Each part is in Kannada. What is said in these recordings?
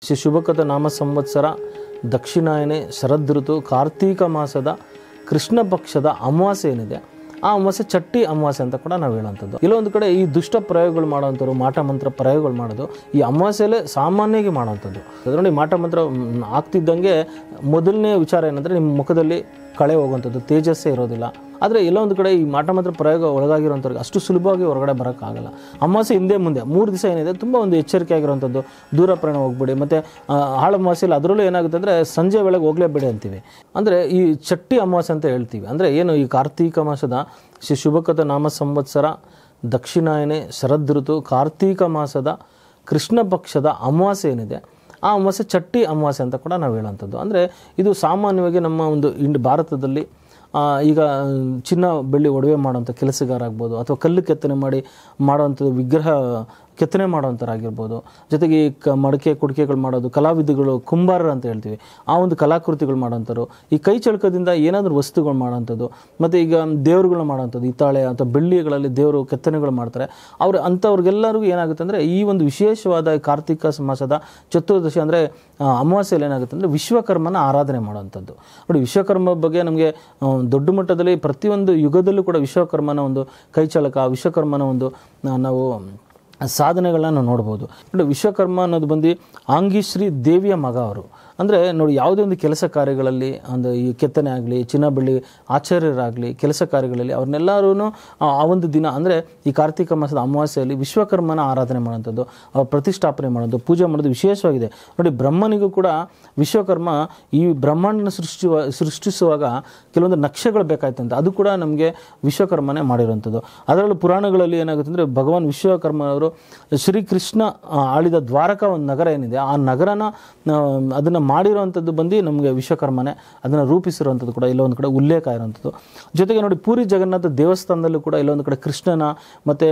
ಶ್ರೀ ಶುಭಕಥ ನಾಮ ಸಂವತ್ಸರ ದಕ್ಷಿಣಾಯನೆ ಶರದೃತು ಕಾರ್ತೀಕ ಮಾಸದ ಕೃಷ್ಣ ಪಕ್ಷದ ಅಮಾವಾಸ್ಯೆ ಏನಿದೆ ಆ ಅಮಾವಾಸ್ಯೆ ಚಟ್ಟಿ ಅಮಾವಾಸ್ಯೆ ಅಂತ ಕೂಡ ನಾವು ಹೇಳುವಂಥದ್ದು ಇಲ್ಲೊಂದು ಕಡೆ ಈ ದುಷ್ಟ ಪ್ರಯೋಗಗಳು ಮಾಡುವಂಥವ್ರು ಮಾಟ ಮಂತ್ರ ಪ್ರಯೋಗಗಳು ಮಾಡೋದು ಈ ಅಮಾವಾಸ್ಯೆಯಲ್ಲೇ ಸಾಮಾನ್ಯವಾಗಿ ಮಾಡುವಂಥದ್ದು ಅದು ನೋಡಿ ಮಾಟ ಮಂತ್ರ ಮ್, ಆಗ್ತಿದ್ದಂಗೆ ಮೊದಲನೇ ವಿಚಾರ ಏನಂದರೆ ನಿಮ್ಮ ಮುಖದಲ್ಲಿ ಕಳೆ ಹೋಗುವಂಥದ್ದು ತೇಜಸ್ಸೇ ಇರೋದಿಲ್ಲ ಆದರೆ ಎಲ್ಲೊಂದು ಕಡೆ ಈ ಮಾಟ ಮಂತ್ರ ಪ್ರಯೋಗ ಒಳಗಾಗಿರೋಂಥವ್ರಿಗೆ ಅಷ್ಟು ಸುಲಭವಾಗಿ ಹೊರಗಡೆ ಬರೋಕ್ಕಾಗಲ್ಲ ಅಮಾವಾಸ್ಯೆ ಹಿಂದೆ ಮುಂದೆ ಮೂರು ದಿವಸ ಏನಿದೆ ತುಂಬ ಒಂದು ಎಚ್ಚರಿಕೆ ಆಗಿರುವಂಥದ್ದು ದೂರ ಪ್ರಯಾಣ ಹೋಗ್ಬೇಡಿ ಮತ್ತು ಆಳ ಅಮಾವಾಸ್ಯೆಯಲ್ಲಿ ಅದರಲ್ಲೂ ಏನಾಗುತ್ತೆ ಅಂದರೆ ಸಂಜೆ ವೇಳೆಗೆ ಹೋಗಲೇಬೇಡಿ ಅಂತೀವಿ ಅಂದರೆ ಈ ಚಟ್ಟಿ ಅಮಾವಾಸ್ಯೆ ಅಂತ ಹೇಳ್ತೀವಿ ಅಂದರೆ ಏನು ಈ ಕಾರ್ತೀಕ ಮಾಸದ ಶ್ರೀ ಶುಭಕಥ ನಾಮ ಸಂವತ್ಸರ ದಕ್ಷಿಣಾಯನೆ ಶರದೃತು ಕಾರ್ತೀಕ ಮಾಸದ ಕೃಷ್ಣ ಪಕ್ಷದ ಅಮಾವಾಸ್ಯೆ ಏನಿದೆ ಆ ಅಮಾವಾಸ್ಯೆ ಚಟ್ಟಿ ಅಮಾವಾಸ್ಯೆ ಅಂತ ಕೂಡ ನಾವು ಹೇಳುವಂಥದ್ದು ಅಂದರೆ ಇದು ಸಾಮಾನ್ಯವಾಗಿ ನಮ್ಮ ಒಂದು ಇಂಡ್ ಭಾರತದಲ್ಲಿ ಆ, ಈಗ ಚಿನ್ನ ಬೆಳ್ಳಿ ಒಡವೆ ಮಾಡೋಂಥ ಕೆಲಸಗಾರ ಆಗ್ಬೋದು ಅಥವಾ ಕಲ್ಲು ಕೆತ್ತನೆ ಮಾಡಿ ಮಾಡೋವಂಥದ್ದು ವಿಗ್ರಹ ಕೆತ್ತನೆ ಮಾಡೋವಂಥರಾಗಿರ್ಬೋದು ಜೊತೆಗೆ ಈ ಕ ಮಡಕೆ ಕುಡಿಕೆಗಳು ಮಾಡೋದು ಕಲಾವಿದಗಳು ಕುಂಬಾರರು ಅಂತ ಹೇಳ್ತೀವಿ ಆ ಒಂದು ಕಲಾಕೃತಿಗಳು ಮಾಡೋಂಥವ್ರು ಈ ಕೈ ಚಳಕದಿಂದ ಏನಾದರೂ ವಸ್ತುಗಳು ಮಾಡೋಂಥದ್ದು ಮತ್ತು ಈಗ ದೇವರುಗಳನ್ನ ಮಾಡೋಂಥದ್ದು ಹಿತ್ತಾಳೆ ಅಥವಾ ಬೆಳ್ಳಿಗಳಲ್ಲಿ ದೇವರು ಕೆತ್ತನೆಗಳು ಮಾಡ್ತಾರೆ ಅವ್ರು ಅಂಥವ್ರಿಗೆಲ್ಲರಿಗೂ ಏನಾಗುತ್ತೆ ಅಂದರೆ ಈ ಒಂದು ವಿಶೇಷವಾದ ಕಾರ್ತಿಕ ಮಾಸದ ಚತುರ್ದಶಿ ಅಂದರೆ ಅಮಾವಾಸ್ಯೆಯಲ್ಲಿ ಏನಾಗುತ್ತೆ ಅಂದರೆ ವಿಶ್ವಕರ್ಮನ ಆರಾಧನೆ ಮಾಡುವಂಥದ್ದು ನೋಡಿ ವಿಶ್ವಕರ್ಮ ಬಗ್ಗೆ ನಮಗೆ ಆ, ದೊಡ್ಡ ಮಟ್ಟದಲ್ಲಿ ಪ್ರತಿಯೊಂದು ಯುಗದಲ್ಲೂ ಕೂಡ ವಿಶ್ವಕರ್ಮನ ಒಂದು ಕೈಚಳಕ ವಿಶ್ವಕರ್ಮನ ಒಂದು ಆ, ನಾವು ಸಾಧನೆಗಳನ್ನ ನಾವು ನೋಡ್ಬೋದು ನೋಡಿ ವಿಶ್ವಕರ್ಮ ಅನ್ನೋದು ಬಂದು ಆಂಗಿಶ್ರೀ ದೇವಿಯ ಮಗ ಅವರು ಅಂದರೆ ನೋಡಿ ಯಾವುದೇ ಒಂದು ಕೆಲಸ ಕಾರ್ಯಗಳಲ್ಲಿ ಒಂದು ಈ ಕೆತ್ತನೆ ಆಗಲಿ ಚಿನ್ನ ಬೆಳ್ಳಿ ಆಚಾರ್ಯರಾಗಲಿ ಕೆಲಸ ಕಾರ್ಯಗಳಲ್ಲಿ ಅವ್ರನ್ನೆಲ್ಲರೂ ಆ ಒಂದು ದಿನ ಅಂದರೆ ಈ ಕಾರ್ತಿಕ ಮಾಸದ ಅಮಾವಾಸ್ಯೆಯಲ್ಲಿ ವಿಶ್ವಕರ್ಮನ ಆರಾಧನೆ ಮಾಡೋಂಥದ್ದು ಅವ್ರ ಪ್ರತಿಷ್ಠಾಪನೆ ಮಾಡೋದು ಪೂಜೆ ಮಾಡೋದು ವಿಶೇಷವಾಗಿದೆ ನೋಡಿ ಬ್ರಹ್ಮನಿಗೂ ಕೂಡ ವಿಶ್ವಕರ್ಮ ಈ ಬ್ರಹ್ಮಾಂಡನ ಸೃಷ್ಟಿ ಸೃಷ್ಟಿಸುವಾಗ ಕೆಲವೊಂದು ನಕ್ಷೆಗಳು ಬೇಕಾಯ್ತಂತೆ ಅದು ಕೂಡ ನಮಗೆ ವಿಶ್ವಕರ್ಮನೇ ಮಾಡಿರುವಂಥದ್ದು ಅದರಲ್ಲೂ ಪುರಾಣಗಳಲ್ಲಿ ಏನಾಗುತ್ತೆ ಅಂದರೆ ಭಗವಾನ್ ವಿಶ್ವಕರ್ಮ ಅವರು ಶ್ರೀಕೃಷ್ಣ ಆ, ಆಳಿದ ದ್ವಾರಕ ಒಂದು ನಗರ ಏನಿದೆ ಆ ನಗರನ ಅದನ್ನು ಮಾಡಿರುವಂಥದ್ದು ಬಂದು ನಮಗೆ ವಿಶ್ವಕರ್ಮನೇ ಅದನ್ನು ರೂಪಿಸಿರುವಂಥದ್ದು ಕೂಡ ಇಲ್ಲೊಂದು ಕಡೆ ಉಲ್ಲೇಖ ಇರುವಂಥದ್ದು ಜೊತೆಗೆ ನೋಡಿ ಪೂರಿ ಜಗನ್ನಾಥ ದೇವಸ್ಥಾನದಲ್ಲೂ ಕೂಡ ಇಲ್ಲೊಂದು ಕಡೆ ಕೃಷ್ಣನ ಮತ್ತು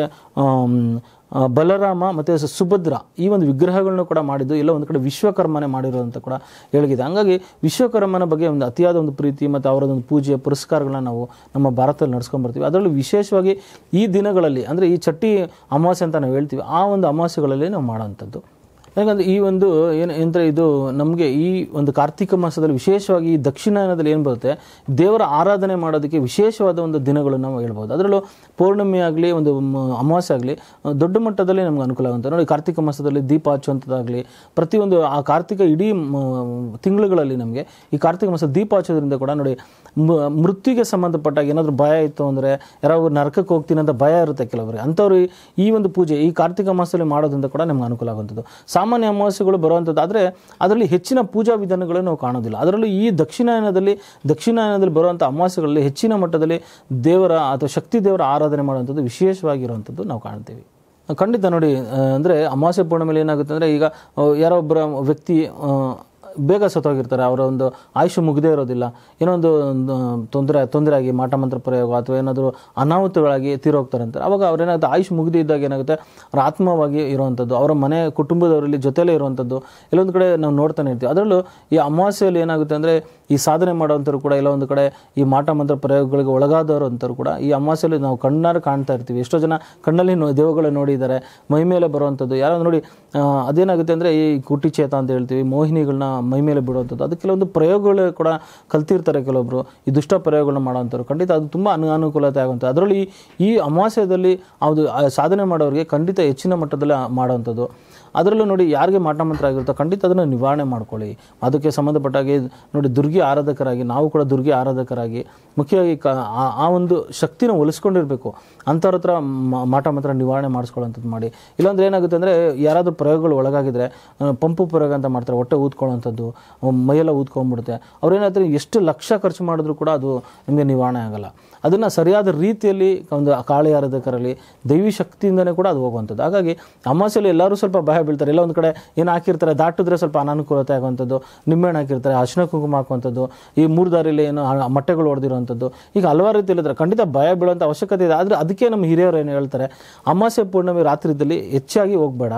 ಬಲರಾಮ ಮತ್ತು ಸುಭದ್ರ ಈ ಒಂದು ವಿಗ್ರಹಗಳನ್ನು ಕೂಡ ಮಾಡಿದ್ದು ಎಲ್ಲ ಒಂದು ಕಡೆ ವಿಶ್ವಕರ್ಮನೆ ಮಾಡಿರುವಂಥ ಕೂಡ ಹೇಳಿಗಿದೆ ಹಂಗಾಗಿ ವಿಶ್ವಕರ್ಮನ ಬಗ್ಗೆ ಒಂದು ಅತಿಯಾದ ಒಂದು ಪ್ರೀತಿ ಮತ್ತು ಅವರ ಒಂದು ಪೂಜೆ ಪುರಸ್ಕಾರಗಳನ್ನ ನಾವು ನಮ್ಮ ಭಾರತದಲ್ಲಿ ನಡ್ಸ್ಕೊಂಡ್ಬರ್ತೀವಿ ಅದರಲ್ಲೂ ವಿಶೇಷವಾಗಿ ಈ ದಿನಗಳಲ್ಲಿ ಅಂದರೆ ಈ ಚಟ್ಟಿ ಅಮಾವಾಸ್ಯೆ ಅಂತ ನಾವು ಹೇಳ್ತೀವಿ ಆ ಒಂದು ಅಮಾವಾಸ್ಯೆಗಳಲ್ಲಿ ನಾವು ಮಾಡೋವಂಥದ್ದು ಯಾಕಂದರೆ ಈ ಒಂದು ಏನು ಅಂದರೆ ಇದು ನಮಗೆ ಈ ಒಂದು ಕಾರ್ತಿಕ ಮಾಸದಲ್ಲಿ ವಿಶೇಷವಾಗಿ ಈ ದಕ್ಷಿಣಾಯನದಲ್ಲಿ ಏನು ಬರುತ್ತೆ ದೇವರ ಆರಾಧನೆ ಮಾಡೋದಕ್ಕೆ ವಿಶೇಷವಾದ ಒಂದು ದಿನಗಳು ನಾವು ಹೇಳ್ಬೋದು ಅದರಲ್ಲೂ ಪೌರ್ಣಮಿ ಆಗಲಿ ಒಂದು ಮ- ಅಮಾವಾಸ್ಯೆ ಆಗಲಿ ದೊಡ್ಡ ಮಟ್ಟದಲ್ಲಿ ನಮ್ಗೆ ಅನುಕೂಲ ಆಗುತ್ತೆ ನೋಡಿ ಕಾರ್ತಿಕ ಮಾಸದಲ್ಲಿ ದೀಪ ಹಚ್ಚುವಂಥದ್ದಾಗಲಿ ಪ್ರತಿಯೊಂದು ಆ ಕಾರ್ತಿಕ ಇಡೀ ಮ- ತಿಂಗಳುಗಳಲ್ಲಿ ನಮಗೆ ಈ ಕಾರ್ತಿಕ ಮಾಸ ದೀಪ ಹಚ್ಚೋದ್ರಿಂದ ಕೂಡ ನೋಡಿ ಮ- ಮೃತ್ಯುಗೆ ಸಂಬಂಧಪಟ್ಟಾಗ ಏನಾದರೂ ಭಯ ಇತ್ತು ಅಂದರೆ ಯಾರೋ ನರಕಕ್ಕೆ ಹೋಗ್ತೀನಿ ಅಂತ ಭಯ ಇರುತ್ತೆ ಕೆಲವರಿಗೆ ಅಂಥವ್ರು ಈ- ಈ ಒಂದು ಪೂಜೆ ಈ ಕಾರ್ತಿಕ ಮಾಸದಲ್ಲಿ ಮಾಡೋದ್ರಿಂದ ಕೂಡ ನಮ್ಗೆ ಅನುಕೂಲ ಆಗುವಂಥದ್ದು ಸಾಮಾನ್ಯ ಅಮಾವಾಸ್ಯೆಗಳು ಬರುವಂಥದ್ದು ಆದರೆ ಅದರಲ್ಲಿ ಹೆಚ್ಚಿನ ಪೂಜಾ ವಿಧಾನಗಳನ್ನು ನಾವು ಕಾಣೋದಿಲ್ಲ ಅದರಲ್ಲೂ ಈ ದಕ್ಷಿಣಾಯನದಲ್ಲಿ ದಕ್ಷಿಣಾಯನದಲ್ಲಿ ಬರುವಂಥ ಅಮಾವಾಸ್ಯೆಗಳಲ್ಲಿ ಹೆಚ್ಚಿನ ಮಟ್ಟದಲ್ಲಿ ದೇವರ ಅಥವಾ ಶಕ್ತಿ ದೇವರ ಆರಾಧನೆ ಮಾಡುವಂಥದ್ದು ವಿಶೇಷವಾಗಿರುವಂಥದ್ದು ನಾವು ಕಾಣ್ತೀವಿ ಖಂಡಿತ ನೋಡಿ ಅಂದರೆ ಅಮಾವಾಸ್ಯೆ ಪೂರ್ಣಿಮೆಯಲ್ಲಿ ಏನಾಗುತ್ತೆ ಅಂದರೆ ಈಗ ಆ, ಯಾರೋ ಒಬ್ಬರ ವ್ಯಕ್ತಿ ಆ, ಬೇಗ ಸತ್ತೋಗಿರ್ತಾರೆ ಅವರ ಒಂದು ಆಯುಷ್ ಮುಗದೇ ಇರೋದಿಲ್ಲ ಏನೋ ಒಂದು ಒಂದು ತೊಂದರೆ ತೊಂದರೆ ಆಗಿ ಮಾಟ ಮಂತ್ರ ಪ್ರಯೋಗ ಅಥವಾ ಏನಾದರೂ ಅನಾಹುತಗಳಾಗಿ ತೀರೋಗ್ತಾರೆ ಅಂತಾರೆ ಅವಾಗ ಅವ್ರೇನಾಗುತ್ತೆ ಆಯುಷ್ ಮುಗಿದೇ ಇದ್ದಾಗ ಏನಾಗುತ್ತೆ ಅವ್ರ ಆತ್ಮವಾಗಿ ಇರುವಂಥದ್ದು ಅವರ ಮನೆ ಕುಟುಂಬದವರಲ್ಲಿ ಜೊತೆಲೇ ಇರುವಂಥದ್ದು ಎಲ್ಲೊಂದು ಕಡೆ ನಾವು ನೋಡ್ತಾನೆ ಇರ್ತೀವಿ ಅದರಲ್ಲೂ ಈ ಅಮಾವಾಸ್ಯೆಯಲ್ಲಿ ಏನಾಗುತ್ತೆ ಅಂದರೆ ಈ ಸಾಧನೆ ಮಾಡೋವಂಥವ್ರು ಕೂಡ ಎಲ್ಲ ಒಂದು ಕಡೆ ಈ ಮಾಟ ಮಂತ್ರ ಪ್ರಯೋಗಗಳಿಗೆ ಒಳಗಾದವರು ಅಂಥವ್ರು ಕೂಡ ಈ ಅಮಾವಾಸ್ಯೆಯಲ್ಲಿ ನಾವು ಕಣ್ಣಾರೆ ಕಾಣ್ತಾ ಇರ್ತೀವಿ ಎಷ್ಟೋ ಜನ ಕಣ್ಣಲ್ಲಿ ನೋ ದೇವಗಳು ನೋಡಿದ್ದಾರೆ ಮೈ ಮೇಲೆ ಬರುವಂಥದ್ದು ಯಾರೋ ನೋಡಿ ಆ, ಅದೇನಾಗುತ್ತೆ ಅಂದರೆ ಈ ಕುಟಿಚೇತ ಅಂತ ಹೇಳ್ತೀವಿ ಮೋಹಿನಿಗಳನ್ನ ಮೈ ಮೇಲೆ ಬಿಡುವಂಥದ್ದು ಅದು ಕೆಲವೊಂದು ಪ್ರಯೋಗಗಳು ಕೂಡ ಕಲ್ತಿರ್ತಾರೆ ಕೆಲವೊಬ್ಬರು ಈ ದುಷ್ಟ ಪ್ರಯೋಗಗಳನ್ನ ಮಾಡೋವಂಥವ್ರು ಖಂಡಿತ ಅದು ತುಂಬ ಅನು ಅನುಕೂಲತೆ ಆಗುವಂಥದ್ದು ಅದರಲ್ಲಿ ಈ- ಈ ಅಮಾವಾಸ್ಯದಲ್ಲಿ ಅದು ಆ ಸಾಧನೆ ಮಾಡೋರಿಗೆ ಖಂಡಿತ ಹೆಚ್ಚಿನ ಮಟ್ಟದಲ್ಲಿ ಮಾಡುವಂಥದ್ದು ಅದರಲ್ಲೂ ನೋಡಿ ಯಾರಿಗೆ ಮಾಟ ಮಂತ್ರ ಆಗಿರುತ್ತೋ ಖಂಡಿತ ಅದನ್ನು ನಿವಾರಣೆ ಮಾಡ್ಕೊಳ್ಳಿ ಅದಕ್ಕೆ ಸಂಬಂಧಪಟ್ಟಾಗೆ ನೋಡಿ ದುರ್ಗಿ ಆರಾಧಕರಾಗಿ ನಾವು ಕೂಡ ದುರ್ಗಿ ಆರಾಧಕರಾಗಿ ಮುಖ್ಯವಾಗಿ ಕ ಆ- ಆ ಒಂದು ಶಕ್ತಿನ ಒಲಿಸ್ಕೊಂಡಿರಬೇಕು ಅಂಥವ್ರ ಹತ್ರ ಮ- ಮಾಟ ಮಂತ್ರ ನಿವಾರಣೆ ಮಾಡಿಸ್ಕೊಳ್ಳೋಂಥದ್ದು ಮಾಡಿ ಇಲ್ಲಾಂದ್ರೆ ಏನಾಗುತ್ತೆ ಅಂದರೆ ಯಾರಾದರೂ ಪ್ರಯೋಗಗಳು ಒಳಗಾಗಿದ್ರೆ ಆ, ಪಂಪು ಪ್ರಯೋಗ ಅಂತ ಮಾಡ್ತಾರೆ ಹೊಟ್ಟೆ ಊದ್ಕೊಳ್ಳೋಂಥದ್ದು ಆ, ಮೈಯೆಲ್ಲ ಊದ್ಕೊಂಡ್ಬಿಡುತ್ತೆ ಅವ್ರೇನಾದ್ರೆ ಎಷ್ಟು ಲಕ್ಷ ಖರ್ಚು ಮಾಡಿದ್ರು ಕೂಡ ಅದು ನಿಮಗೆ ನಿವಾರಣೆ ಆಗಲ್ಲ ಅದನ್ನು ಸರಿಯಾದ ರೀತಿಯಲ್ಲಿ ಒಂದು ಕಾಳಿ ಆರಾಧಕರಲ್ಲಿ ದೈವಿ ಶಕ್ತಿಯಿಂದನೇ ಕೂಡ ಅದು ಹೋಗುವಂಥದ್ದು ಹಾಗಾಗಿ ಅಮಾವಾಸ್ಯೆಯಲ್ಲಿ ಎಲ್ಲರೂ ಸ್ವಲ್ಪ ಭಯ ಬೀಳ್ತಾರೆ ಎಲ್ಲ ಒಂದು ಕಡೆ ಏನು ಹಾಕಿರ್ತಾರೆ ದಾಟಿದ್ರೆ ಸ್ವಲ್ಪ ಅನಾನುಕೂಲತೆ ಆಗುವಂಥದ್ದು ನಿಂಬೆಹಣ್ಣು ಹಾಕಿರ್ತಾರೆ ಅರಿಶಿನ ಕುಂಕುಮ ಹಾಕುವಂಥದ್ದು ಈ ಮೂರು ದಾರಿಲಿ ಏನು ಹ- ಮೊಟ್ಟೆಗಳು ಹೊಡೆದಿರುವಂಥದ್ದು ಈಗ ಹಲವಾರು ರೀತಿ ಹೇಳಿದ್ರೆ ಖಂಡಿತ ಭಯ ಬೀಳುವಂಥ ಅವಶ್ಯಕತೆ ಇದೆ ಆದರೆ ಅದಕ್ಕೆ ನಮ್ಮ ಹಿರಿಯರು ಏನು ಹೇಳ್ತಾರೆ ಅಮಾವಾಸ್ಯೆ ಪೂರ್ಣಮಿ ರಾತ್ರಿದಲ್ಲಿ ಹೆಚ್ಚಾಗಿ ಹೋಗಬೇಡ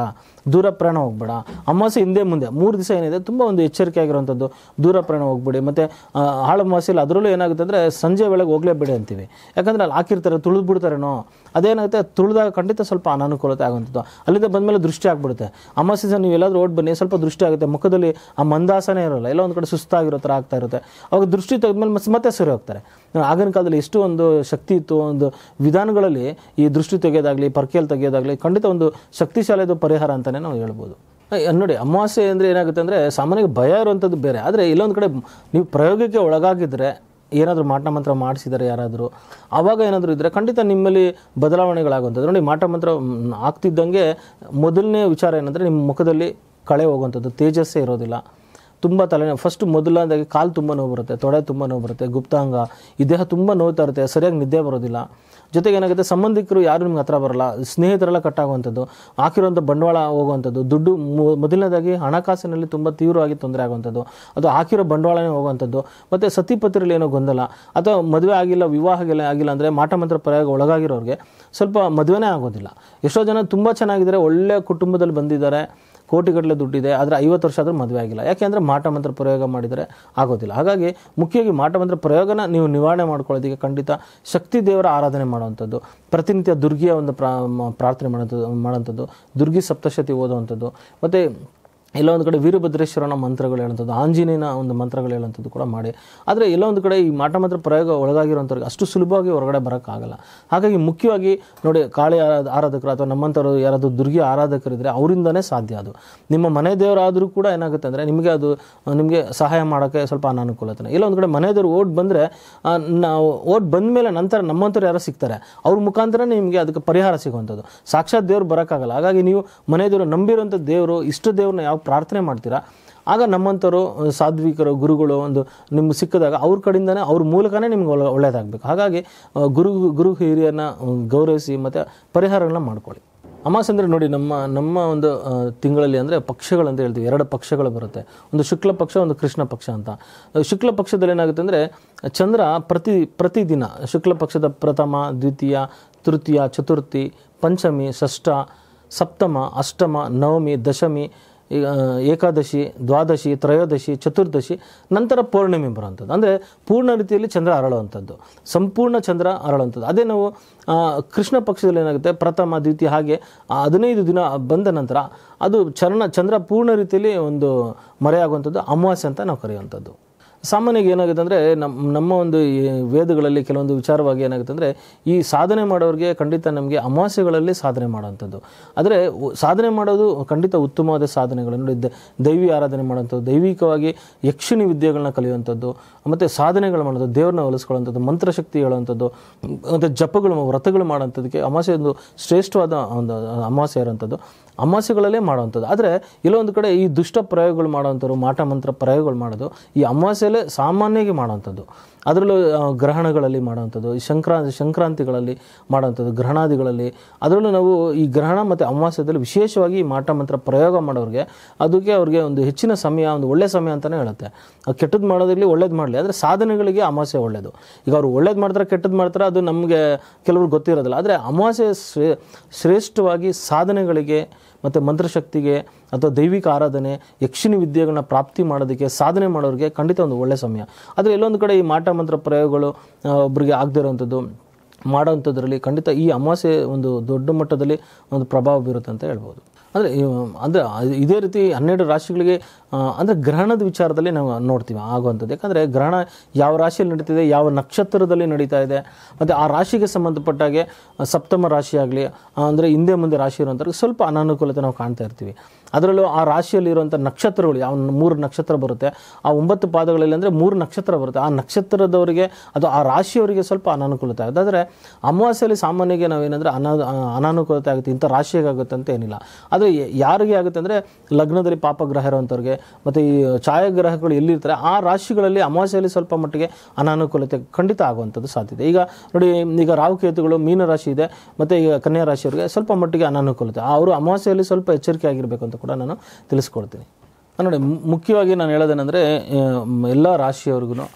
ದೂರ ಪ್ರಯಾಣ ಹೋಗ್ಬೇಡ ಅಮಾವಾಸ್ಯೆ ಹಿಂದೆ ಮುಂದೆ ಮೂರು ದಿವಸ ಏನಿದೆ ತುಂಬ ಒಂದು ಎಚ್ಚರಿಕೆ ಆಗಿರುವಂಥದ್ದು ದೂರ ಪ್ರಯಾಣ ಹೋಗ್ಬೇಡಿ ಮತ್ತು ಆಳ ಅಮಾವಾಸ್ಯೆಯಲ್ಲಿ ಅದರಲ್ಲೂ ಏನಾಗುತ್ತೆ ಅಂದರೆ ಸಂಜೆ ವೇಳೆಗೆ ಹೋಗಲೇಬೇಡಿ ಅಂತೀವಿ ಯಾಕಂದರೆ ಅಲ್ಲಿ ಹಾಕಿರ್ತಾರೆ ತುಳಿದು ಬಿಡ್ತಾರೇನೋ ಅದೇನಾಗುತ್ತೆ ತುಳಿದಾಗ ಖಂಡಿತ ಸ್ವಲ್ಪ ಅನಾನುಕೂಲತೆ ಆಗುವಂಥದ್ದು ಅಲ್ಲಿಂದ ಬಂದಮೇಲೆ ದೃಷ್ಟಿ ಆಗ್ಬಿಡುತ್ತೆ ಅಮಾವಾಸ್ಯೆ ದಿವಸ ನೀವು ಎಲ್ಲಾದರೂ ಓಡ್ ಬನ್ನಿ ಸ್ವಲ್ಪ ದೃಷ್ಟಿ ಆಗುತ್ತೆ ಮುಖದಲ್ಲಿ ಆ ಮಂದಾಸನೇ ಇರೋಲ್ಲ ಎಲ್ಲ ಒಂದು ಕಡೆ ಸುಸ್ತಾಗಿರೋ ಥರ ಆಗ್ತಾ ಇರುತ್ತೆ ಅವಾಗ ದೃಷ್ಟಿ ತೆಗೆದ್ಮೇಲೆ ಮತ್ತೆ ಮತ್ತೆ ಸರಿ ಹೋಗ್ತಾರೆ ಆಗಿನ ಕಾಲದಲ್ಲಿ ಎಷ್ಟು ಒಂದು ಶಕ್ತಿ ಇತ್ತು ಒಂದು ವಿಧಾನಗಳಲ್ಲಿ ಈ ದೃಷ್ಟಿ ತೆಗೆಯೋದಾಗಲಿ ಪರ್ಕೆಯಲ್ಲಿ ತೆಗೆಯೋದಾಗಲಿ ಖಂಡಿತ ಒಂದು ಶಕ್ತಿಶಾಲಿಯಾದ ಪರಿಹಾರ ಅಂತಲೇ ನಾವು ಹೇಳ್ಬೋದು ಅಹ್ ನೋಡಿ ಅಮಾವಾಸ್ಯೆ ಅಂದರೆ ಏನಾಗುತ್ತೆ ಅಂದರೆ ಸಾಮಾನ್ಯವಾಗಿ ಭಯ ಇರುವಂಥದ್ದು ಬೇರೆ ಆದರೆ ಇಲ್ಲೊಂದು ಕಡೆ ನೀವು ಪ್ರಯೋಗಕ್ಕೆ ಒಳಗಾಗಿದ್ದರೆ ಏನಾದರೂ ಮಾಟ ಮಂತ್ರ ಮಾಡಿಸಿದ್ದಾರೆ ಯಾರಾದರೂ ಆವಾಗ ಏನಾದರೂ ಇದ್ದರೆ ಖಂಡಿತ ನಿಮ್ಮಲ್ಲಿ ಬದಲಾವಣೆಗಳಾಗುವಂಥದ್ದು ನೋಡಿ ಮಾಟ ಮಂತ್ರ ಮ್, ಆಗ್ತಿದ್ದಂಗೆ ಮೊದಲನೇ ವಿಚಾರ ಏನಂದರೆ ನಿಮ್ಮ ಮುಖದಲ್ಲಿ ಕಳೆ ಹೋಗುವಂಥದ್ದು ತೇಜಸ್ಸೇ ಇರೋದಿಲ್ಲ ತುಂಬ ತಲೆ ಫಸ್ಟ್ ಮೊದಲನೇದಾಗಿ ಕಾಲು ತುಂಬ ನೋವು ಬರುತ್ತೆ ತೊಡೆ ತುಂಬ ನೋವು ಬರುತ್ತೆ ಗುಪ್ತಾಂಗ ಈ ದೇಹ ತುಂಬ ನೋವ್ತಾ ಇರುತ್ತೆ ಸರಿಯಾಗಿ ನಿದ್ದೆ ಬರೋದಿಲ್ಲ ಜೊತೆಗೆ ಏನಾಗುತ್ತೆ ಸಂಬಂಧಿಕರು ಯಾರು ನಿಮ್ಗೆ ಹತ್ರ ಬರಲ್ಲ ಸ್ನೇಹಿತರೆಲ್ಲ ಕಟ್ಟಾಗುವಂಥದ್ದು ಹಾಕಿರುವಂಥ ಬಂಡವಾಳ ಹೋಗುವಂಥದ್ದು ದುಡ್ಡು ಮೊ- ಮೊದಲನೇದಾಗಿ ಹಣಕಾಸಿನಲ್ಲಿ ತುಂಬ ತೀವ್ರವಾಗಿ ತೊಂದರೆ ಆಗುವಂಥದ್ದು ಅದು ಹಾಕಿರೋ ಬಂಡವಾಳನೇ ಹೋಗುವಂಥದ್ದು ಮತ್ತು ಸತಿಪತಿರಲ್ಲಿ ಏನೋ ಗೊಂದಲ ಅಥವಾ ಮದುವೆ ಆಗಿಲ್ಲ ವಿವಾಹ ಆಗಿಲ್ಲ ಆಗಿಲ್ಲ ಅಂದರೆ ಮಾಟ ಮಂತ್ರ ಪ್ರಯೋಗ ಒಳಗಾಗಿರೋರಿಗೆ ಸ್ವಲ್ಪ ಮದುವೆನೇ ಆಗೋದಿಲ್ಲ ಎಷ್ಟೋ ಜನ ತುಂಬ ಚೆನ್ನಾಗಿದ್ದಾರೆ ಒಳ್ಳೆಯ ಕುಟುಂಬದಲ್ಲಿ ಬಂದಿದ್ದಾರೆ ಕೋಟಿಗಟ್ಟಲೆ ದುಡ್ಡಿದೆ ಆದರೆ ಐವತ್ತು ವರ್ಷ ಆದರೂ ಮದುವೆ ಆಗಿಲ್ಲ ಯಾಕೆಂದರೆ ಮಾಟ ಮಂತ್ರ ಪ್ರಯೋಗ ಮಾಡಿದರೆ ಆಗೋದಿಲ್ಲ ಹಾಗಾಗಿ ಮುಖ್ಯವಾಗಿ ಮಾಟ ಮಂತ್ರ ಪ್ರಯೋಗನ ನೀವು ನಿವಾರಣೆ ಮಾಡ್ಕೊಳ್ಳೋದಕ್ಕೆ ಖಂಡಿತ ಶಕ್ತಿ ದೇವರ ಆರಾಧನೆ ಮಾಡುವಂಥದ್ದು ಪ್ರತಿನಿತ್ಯ ದುರ್ಗಿಯ ಒಂದು ಪ್ರಾ ಮ- ಪ್ರಾರ್ಥನೆ ಮಾಡೋಂಥದ್ದು ಮಾಡೋಂಥದ್ದು ದುರ್ಗಿ ಸಪ್ತಶತಿ ಓದುವಂಥದ್ದು ಮತ್ತು ಎಲ್ಲೋ ಒಂದು ಕಡೆ ವೀರಭದ್ರೇಶ್ವರನ ಮಂತ್ರಗಳು ಹೇಳುವಂಥದ್ದು ಆಂಜನೇಯನ ಒಂದು ಮಂತ್ರಗಳು ಹೇಳುವಂಥದ್ದು ಕೂಡ ಮಾಡಿ ಆದರೆ ಎಲ್ಲೋ ಒಂದು ಕಡೆ ಈ ಮಾಟ ಮಂತ್ರ ಪ್ರಯೋಗ ಒಳಗಾಗಿರುವಂಥವ್ರಿಗೆ ಅಷ್ಟು ಸುಲಭವಾಗಿ ಹೊರಗಡೆ ಬರೋಕ್ಕಾಗಲ್ಲ ಹಾಗಾಗಿ ಮುಖ್ಯವಾಗಿ ನೋಡಿ ಕಾಳಿ ಆರಾಧ- ಆರಾಧಕರು ಅಥವಾ ನಮ್ಮಂಥವ್ರು ಯಾರಾದರೂ ದುರ್ಗಿ ಆರಾಧಕರಿದ್ದರೆ ಅವರಿಂದನೇ ಸಾಧ್ಯ ಅದು ನಿಮ್ಮ ಮನೆ ದೇವರಾದರೂ ಕೂಡ ಏನಾಗುತ್ತೆ ಅಂದರೆ ನಿಮಗೆ ಅದು ನಿಮಗೆ ಸಹಾಯ ಮಾಡೋಕ್ಕೆ ಸ್ವಲ್ಪ ಅನಾನುಕೂಲತೆ ಇಲ್ಲ ಒಂದು ಕಡೆ ಮನೆ ದೇವರು ಓಟ್ ಬಂದರೆ ನಾವು ಓಟ್ ಬಂದ ಮೇಲೆ ನಂತರ ನಮ್ಮಂಥವ್ರು ಯಾರೋ ಸಿಗ್ತಾರೆ ಅವ್ರ ಮುಖಾಂತರ ನಿಮಗೆ ಅದಕ್ಕೆ ಪರಿಹಾರ ಸಿಗುವಂಥದ್ದು ಸಾಕ್ಷಾತ್ ದೇವ್ರು ಬರೋಕ್ಕಾಗಲ್ಲ ಹಾಗಾಗಿ ನೀವು ಮನೆ ದೇವರು ನಂಬಿರುವಂಥ ದೇವರು ಇಷ್ಟು ದೇವ್ರನ್ನ ಯಾವ ಪ್ರಾರ್ಥನೆ ಮಾಡ್ತೀರಾ ಆಗ ನಮ್ಮಂಥವ್ರು ಅಹ್, ಸಾಧ್ವಿಕರು ಗುರುಗಳು ಒಂದು ನಿಮ್ಗೆ ಸಿಕ್ಕಿದಾಗ ಅವ್ರ ಕಡೆಯಿಂದನೇ ಅವ್ರ ಮೂಲಕನೇ ನಿಮ್ಗೆ ಒಳ್ಳೆ ಒಳ್ಳೇದಾಗಬೇಕು ಹಾಗಾಗಿ ಅಹ್, ಗುರು ಗುರು ಹಿರಿಯರನ್ನ ಅಹ್, ಗೌರವಿಸಿ ಮತ್ತು ಪರಿಹಾರಗಳನ್ನ ಮಾಡ್ಕೊಳ್ಳಿ ಅಮಾವಾಸ್ಯೆ ಅಂದರೆ ನೋಡಿ ನಮ್ಮ ನಮ್ಮ ಒಂದು ಆ, ತಿಂಗಳಲ್ಲಿ ಅಂದರೆ ಪಕ್ಷಗಳಂತ ಹೇಳ್ತೀವಿ ಎರಡು ಪಕ್ಷಗಳು ಬರುತ್ತೆ ಒಂದು ಶುಕ್ಲ ಪಕ್ಷ ಒಂದು ಕೃಷ್ಣ ಪಕ್ಷ ಅಂತ ಆ, ಶುಕ್ಲ ಪಕ್ಷದಲ್ಲಿ ಏನಾಗುತ್ತೆ ಅಂದರೆ ಚಂದ್ರ ಪ್ರತಿ ಪ್ರತಿದಿನ ಶುಕ್ಲ ಪಕ್ಷದ ಪ್ರಥಮ ದ್ವಿತೀಯ ತೃತೀಯ ಚತುರ್ಥಿ ಪಂಚಮಿ ಷಷ್ಠ ಸಪ್ತಮ ಅಷ್ಟಮ ನವಮಿ ದಶಮಿ ಈ, ಆ, ಏಕಾದಶಿ ದ್ವಾದಶಿ ತ್ರಯೋದಶಿ ಚತುರ್ದಶಿ ನಂತರ ಪೌರ್ಣಿಮೆ ಬರುವಂಥದ್ದು ಅಂದರೆ ಪೂರ್ಣ ರೀತಿಯಲ್ಲಿ ಚಂದ್ರ ಅರಳುವಂಥದ್ದು ಸಂಪೂರ್ಣ ಚಂದ್ರ ಅರಳುವಂಥದ್ದು ಅದೇ ನಾವು ಆ, ಕೃಷ್ಣ ಪಕ್ಷದಲ್ಲಿ ಏನಾಗುತ್ತೆ ಪ್ರಥಮ ದ್ವಿತೀಯ ಹಾಗೆ ಆ ಹದಿನೈದು ದಿನ ಬಂದ ನಂತರ ಅದು ಚರಣ ಚಂದ್ರ ಪೂರ್ಣ ರೀತಿಯಲ್ಲಿ ಒಂದು ಮರೆಯಾಗುವಂಥದ್ದು ಅಮಾವಾಸ್ಯೆ ಅಂತ ನಾವು ಕರೆಯುವಂಥದ್ದು ಸಾಮಾನ್ಯವಾಗಿ ಏನಾಗುತ್ತೆ ಅಂದರೆ ನಮ್ಮ ನಮ್ಮ ಒಂದು ಈ ವೇದಗಳಲ್ಲಿ ಕೆಲವೊಂದು ವಿಚಾರವಾಗಿ ಏನಾಗುತ್ತೆ ಅಂದರೆ ಈ ಸಾಧನೆ ಮಾಡೋರಿಗೆ ಖಂಡಿತ ನಮಗೆ ಅಮಾವಾಸ್ಯೆಗಳಲ್ಲಿ ಸಾಧನೆ ಮಾಡುವಂಥದ್ದು ಆದರೆ ಉ- ಸಾಧನೆ ಮಾಡೋದು ಖಂಡಿತ ಉತ್ತಮವಾದ ಸಾಧನೆಗಳು ನೋಡಿ ದ- ದೈವಿ ಆರಾಧನೆ ಮಾಡುವಂಥದ್ದು ದೈವಿಕವಾಗಿ ಯಕ್ಷಿಣಿ ವಿದ್ಯೆಗಳನ್ನ ಕಲಿಯುವಂಥದ್ದು ಮತ್ತು ಸಾಧನೆಗಳು ಮಾಡೋದು ದೇವ್ರನ್ನ ಒಲಿಸ್ಕೊಳ್ಳುವಂಥದ್ದು ಮಂತ್ರಶಕ್ತಿ ಹೇಳುವಂಥದ್ದು ಮತ್ತು ಜಪಗಳು ವ್ರತಗಳು ಮಾಡೋಂಥದ್ದಕ್ಕೆ ಅಮಾವಾಸ್ಯೆ ಒಂದು ಶ್ರೇಷ್ಠವಾದ ಒಂದು ಅಮಾವಾಸ್ಯೆ ಇರೋಂಥದ್ದು ಅಮಾವಾಸ್ಯೆಗಳಲ್ಲೇ ಮಾಡುವಂಥದ್ದು ಆದರೆ ಇಲ್ಲೊಂದು ಕಡೆ ಈ ದುಷ್ಟ ಪ್ರಯೋಗಗಳು ಮಾಡುವಂಥವ್ರು ಮಾಟ ಮಂತ್ರ ಪ್ರಯೋಗಗಳು ಮಾಡೋದು ಈ ಅಮಾವಾಸ್ಯೆಯಲ್ಲೇ ಸಾಮಾನ್ಯವಾಗಿ ಮಾಡುವಂಥದ್ದು ಅದರಲ್ಲೂ ಆ, ಗ್ರಹಣಗಳಲ್ಲಿ ಮಾಡುವಂಥದ್ದು ಈ ಸಂಕ್ರಾಂತಿ ಸಂಕ್ರಾಂತಿಗಳಲ್ಲಿ ಮಾಡುವಂಥದ್ದು ಗ್ರಹಣಾದಿಗಳಲ್ಲಿ ಅದರಲ್ಲೂ ನಾವು ಈ ಗ್ರಹಣ ಮತ್ತು ಅಮಾವಾಸ್ಯದಲ್ಲಿ ವಿಶೇಷವಾಗಿ ಈ ಮಾಟ ಮಂತ್ರ ಪ್ರಯೋಗ ಮಾಡೋರಿಗೆ ಅದಕ್ಕೆ ಅವ್ರಿಗೆ ಒಂದು ಹೆಚ್ಚಿನ ಸಮಯ ಒಂದು ಒಳ್ಳೆಯ ಸಮಯ ಅಂತಲೇ ಹೇಳುತ್ತೆ ಅದು ಕೆಟ್ಟದ್ದು ಮಾಡೋದಿರಲಿ ಒಳ್ಳೇದು ಮಾಡಲಿ ಆದರೆ ಸಾಧನೆಗಳಿಗೆ ಅಮಾವಾಸ್ಯೆ ಒಳ್ಳೆಯದು ಈಗ ಅವ್ರು ಒಳ್ಳೇದು ಮಾಡ್ತಾರೆ ಕೆಟ್ಟದ್ದು ಮಾಡ್ತಾರೆ ಅದು ನಮಗೆ ಕೆಲವ್ರಿಗೆ ಗೊತ್ತಿರೋದಿಲ್ಲ ಆದರೆ ಅಮಾವಾಸ್ಯೆ ಶ್ರೇ ಶ್ರೇಷ್ಠವಾಗಿ ಸಾಧನೆಗಳಿಗೆ ಮತ್ತು ಮಂತ್ರಶಕ್ತಿಗೆ ಅಥವಾ ದೈವಿಕ ಆರಾಧನೆ ಯಕ್ಷಿಣಿ ವಿದ್ಯೆಗಳನ್ನ ಪ್ರಾಪ್ತಿ ಮಾಡೋದಕ್ಕೆ ಸಾಧನೆ ಮಾಡೋರಿಗೆ ಖಂಡಿತ ಒಂದು ಒಳ್ಳೆಯ ಸಮಯ ಆದರೆ ಎಲ್ಲೊಂದು ಕಡೆ ಈ ಮಾಟ ಮಂತ್ರ ಪ್ರಯೋಗಗಳು ಆ, ಒಬ್ರಿಗೆ ಆಗದೇ ಇರೋವಂಥದ್ದು ಮಾಡೋವಂಥದ್ರಲ್ಲಿ ಖಂಡಿತ ಈ ಅಮಾವಾಸ್ಯೆ ಒಂದು ದೊಡ್ಡ ಮಟ್ಟದಲ್ಲಿ ಒಂದು ಪ್ರಭಾವ ಬೀರುತ್ತೆ ಅಂತ ಹೇಳ್ಬೋದು ಅಂದರೆ ಅಂದರೆ ಇದೇ ರೀತಿ ಹನ್ನೆರಡು ರಾಶಿಗಳಿಗೆ ಆ, ಅಂದರೆ ಗ್ರಹಣದ ವಿಚಾರದಲ್ಲಿ ನಾವು ನೋಡ್ತೀವಿ ಆಗುವಂಥದ್ದು ಯಾಕಂದರೆ ಗ್ರಹಣ ಯಾವ ರಾಶಿಯಲ್ಲಿ ನಡೀತಿದೆ ಯಾವ ನಕ್ಷತ್ರದಲ್ಲಿ ನಡೀತಾ ಇದೆ ಮತ್ತು ಆ ರಾಶಿಗೆ ಸಂಬಂಧಪಟ್ಟಾಗೆ ಆ, ಸಪ್ತಮ ರಾಶಿ ಆಗಲಿ ಅಂದರೆ ಹಿಂದೆ ಮುಂದೆ ರಾಶಿ ಇರುವಂಥವ್ರಿಗೆ ಸ್ವಲ್ಪ ಅನಾನುಕೂಲತೆ ನಾವು ಕಾಣ್ತಾ ಇರ್ತೀವಿ ಅದರಲ್ಲೂ ಆ ರಾಶಿಯಲ್ಲಿ ಇರುವಂಥ ನಕ್ಷತ್ರಗಳು ಯಾವ ಮೂರು ನಕ್ಷತ್ರ ಬರುತ್ತೆ ಆ ಒಂಬತ್ತು ಪಾದಗಳಲ್ಲಿ ಅಂದರೆ ಮೂರು ನಕ್ಷತ್ರ ಬರುತ್ತೆ ಆ ನಕ್ಷತ್ರದವರಿಗೆ ಅದು ಆ ರಾಶಿಯವರಿಗೆ ಸ್ವಲ್ಪ ಅನಾನುಕೂಲತೆ ಆಗುತ್ತೆ ಆದರೆ ಅಮಾವಾಸ್ಯೆಯಲ್ಲಿ ಸಾಮಾನ್ಯವಾಗಿ ನಾವೇನಂದರೆ ಅನಾ ಅನಾನುಕೂಲತೆ ಆಗುತ್ತೆ ಇಂಥ ರಾಶಿಗೆ ಆಗುತ್ತೆ ಅಂತ ಏನಿಲ್ಲ ಆದರೆ ಯಾರಿಗೆ ಆಗುತ್ತೆ ಅಂದರೆ ಲಗ್ನದಲ್ಲಿ ಪಾಪಗ್ರಹ ಇರುವಂಥವ್ರಿಗೆ ಮತ್ತು ಈ ಛಾಯಾಗ್ರಹಗಳು ಎಲ್ಲಿರ್ತಾರೆ ಆ ರಾಶಿಗಳಲ್ಲಿ ಅಮಾವಾಸ್ಯೆಯಲ್ಲಿ ಸ್ವಲ್ಪ ಮಟ್ಟಿಗೆ ಅನಾನುಕೂಲತೆ ಖಂಡಿತ ಆಗುವಂಥದ್ದು ಸಾಧ್ಯತೆ ಈಗ ನೋಡಿ ಈಗ ರಾಹುಕೇತುಗಳು ಮೀನ ರಾಶಿ ಇದೆ ಮತ್ತು ಈಗ ಕನ್ಯಾ ರಾಶಿಯವರಿಗೆ ಸ್ವಲ್ಪ ಮಟ್ಟಿಗೆ ಅನಾನುಕೂಲತೆ ಅವರು ಅಮಾವಾಸ್ಯೆಯಲ್ಲಿ ಸ್ವಲ್ಪ ಎಚ್ಚರಿಕೆ ಆಗಿರಬೇಕು ಅಂತ ಕೂಡ ನಾನು ತಿಳಿಸ್ಕೊಡ್ತೀನಿ ನೋಡಿ ಮು- ಮುಖ್ಯವಾಗಿ ನಾನು ಹೇಳೋದೇನೆಂದರೆ ಎಲ್ಲ ರಾಶಿಯವ್ರಿಗೂ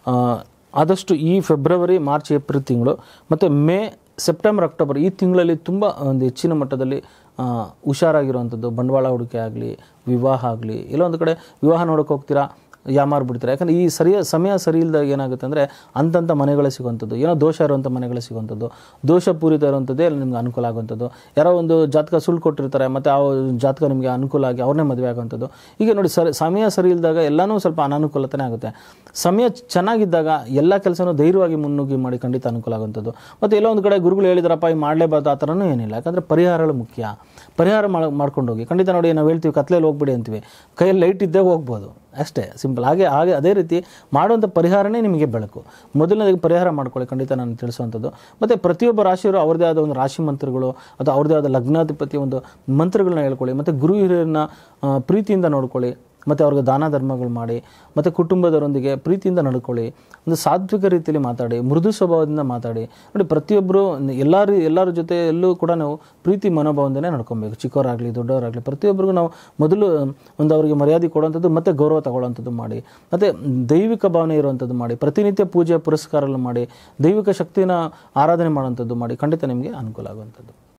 ಆದಷ್ಟು ಈ ಫೆಬ್ರವರಿ ಮಾರ್ಚ್ ಏಪ್ರಿಲ್ ತಿಂಗಳು ಮತ್ತು ಮೇ ಸೆಪ್ಟೆಂಬರ್ ಅಕ್ಟೋಬರ್ ಈ ತಿಂಗಳಲ್ಲಿ ತುಂಬ ಒಂದು ಹೆಚ್ಚಿನ ಮಟ್ಟದಲ್ಲಿ ಆ, ಹುಷಾರಾಗಿರುವಂಥದ್ದು ಬಂಡವಾಳ ಹೂಡಿಕೆ ಆಗಲಿ ವಿವಾಹ ಆಗಲಿ ಎಲ್ಲೋ ಒಂದು ಕಡೆ ವಿವಾಹ ನೋಡೋಕೆ ಹೋಗ್ತೀರಾ ಯಾಮಾರ್ ಬಿಡ್ತಾರೆ ಯಾಕಂದರೆ ಈ ಸರಿಯ ಸಮಯ ಸರಿ ಇಲ್ದಾಗ ಏನಾಗುತ್ತೆ ಅಂದರೆ ಅಂತಂಥ ಮನೆಗಳೇ ಸಿಗುವಂಥದ್ದು ಏನೋ ದೋಷ ಇರುವಂಥ ಮನೆಗಳೇ ಸಿಗುವಂಥದ್ದು ದೋಷಪೂರಿತ ಇರುವಂಥದ್ದೇ ಅಲ್ಲಿ ನಿಮ್ಗೆ ಅನುಕೂಲ ಆಗುವಂಥದ್ದು ಯಾರೋ ಒಂದು ಜಾತಕ ಸುಳ್ಳು ಕೊಟ್ಟಿರ್ತಾರೆ ಮತ್ತು ಆ ಜಾತಕ ನಿಮಗೆ ಅನುಕೂಲ ಆಗಿ ಅವ್ರನ್ನೇ ಮದುವೆ ಆಗುವಂಥದ್ದು ಈಗ ನೋಡಿ ಸರಿ ಸಮಯ ಸರಿ ಇಲ್ದಾಗ ಎಲ್ಲನೂ ಸ್ವಲ್ಪ ಅನಾನುಕೂಲತೆನೇ ಆಗುತ್ತೆ ಸಮಯ ಚೆನ್ನಾಗಿದ್ದಾಗ ಎಲ್ಲ ಕೆಲಸನೂ ಧೈರ್ಯವಾಗಿ ಮುನ್ನುಗ್ಗಿ ಮಾಡಿ ಖಂಡಿತ ಅನುಕೂಲ ಆಗುವಂಥದ್ದು ಮತ್ತು ಎಲ್ಲೋ ಒಂದು ಕಡೆ ಗುರುಗಳು ಹೇಳಿದ್ರಪ್ಪ ಈ ಮಾಡಲೇಬಾರ್ದು ಆ ಥರನೂ ಏನಿಲ್ಲ ಯಾಕಂದರೆ ಪರಿಹಾರಗಳು ಮುಖ್ಯ ಪರಿಹಾರ ಮಾಡ್ ಮಾಡ್ಕೊಂಡು ಹೋಗಿ ಖಂಡಿತ ನೋಡಿ ನಾವು ಹೇಳ್ತೀವಿ ಕತ್ಲೆಯಲ್ಲಿ ಹೋಗ್ಬಿಡಿ ಅಂತೀವಿ ಕೈಯಲ್ಲಿ ಲೈಟ್ ಇದ್ದೇ ಹೋಗ್ಬೋದು ಅಷ್ಟೇ ಸಿಂಪಲ್ ಹಾಗೆ ಹಾಗೆ ಅದೇ ರೀತಿ ಮಾಡುವಂಥ ಪರಿಹಾರನೇ ನಿಮಗೆ ಬೆಳಕು ಮೊದಲನೇದಾಗಿ ಪರಿಹಾರ ಮಾಡ್ಕೊಳ್ಳಿ ಖಂಡಿತ ನಾನು ತಿಳಿಸುವಂಥದ್ದು ಮತ್ತು ಪ್ರತಿಯೊಬ್ಬ ರಾಶಿಯವರು ಅವ್ರದ್ದೇ ಆದ ಒಂದು ರಾಶಿ ಮಂತ್ರಗಳು ಅಥವಾ ಅವ್ರದ್ದೇ ಆದ ಲಗ್ನಾಧಿಪತಿ ಒಂದು ಮಂತ್ರಗಳನ್ನ ಹೇಳ್ಕೊಳ್ಳಿ ಮತ್ತು ಗುರು ಹಿರಿಯರನ್ನ ಆ, ಪ್ರೀತಿಯಿಂದ ನೋಡ್ಕೊಳ್ಳಿ ಮತ್ತು ಅವ್ರಿಗೆ ದಾನ ಧರ್ಮಗಳು ಮಾಡಿ ಮತ್ತು ಕುಟುಂಬದವರೊಂದಿಗೆ ಪ್ರೀತಿಯಿಂದ ನಡ್ಕೊಳ್ಳಿ ಒಂದು ಸಾತ್ವಿಕ ರೀತಿಯಲ್ಲಿ ಮಾತಾಡಿ ಮೃದು ಸ್ವಭಾವದಿಂದ ಮಾತಾಡಿ ನೋಡಿ ಪ್ರತಿಯೊಬ್ಬರು ಎಲ್ಲರ ಎಲ್ಲರ ಜೊತೆ ಎಲ್ಲೂ ಕೂಡ ನಾವು ಪ್ರೀತಿ ಮನೋಭಾವದಿಂದನೇ ನಡ್ಕೊಬೇಕು ಚಿಕ್ಕವರಾಗಲಿ ದೊಡ್ಡವರಾಗಲಿ ಪ್ರತಿಯೊಬ್ಬರಿಗೂ ನಾವು ಮೊದಲು ಒಂದು ಅವರಿಗೆ ಮರ್ಯಾದೆ ಕೊಡುವಂಥದ್ದು ಮತ್ತು ಗೌರವ ತಗೊಳ್ಳುವಂಥದ್ದು ಮಾಡಿ ಮತ್ತು ದೈವಿಕ ಭಾವನೆ ಇರುವಂಥದ್ದು ಮಾಡಿ ಪ್ರತಿನಿತ್ಯ ಪೂಜೆ ಪುರಸ್ಕಾರಗಳು ಮಾಡಿ ದೈವಿಕ ಶಕ್ತಿನ ಆರಾಧನೆ ಮಾಡುವಂಥದ್ದು ಮಾಡಿ ಖಂಡಿತ ನಿಮಗೆ ಅನುಕೂಲ ಆಗುವಂಥದ್ದು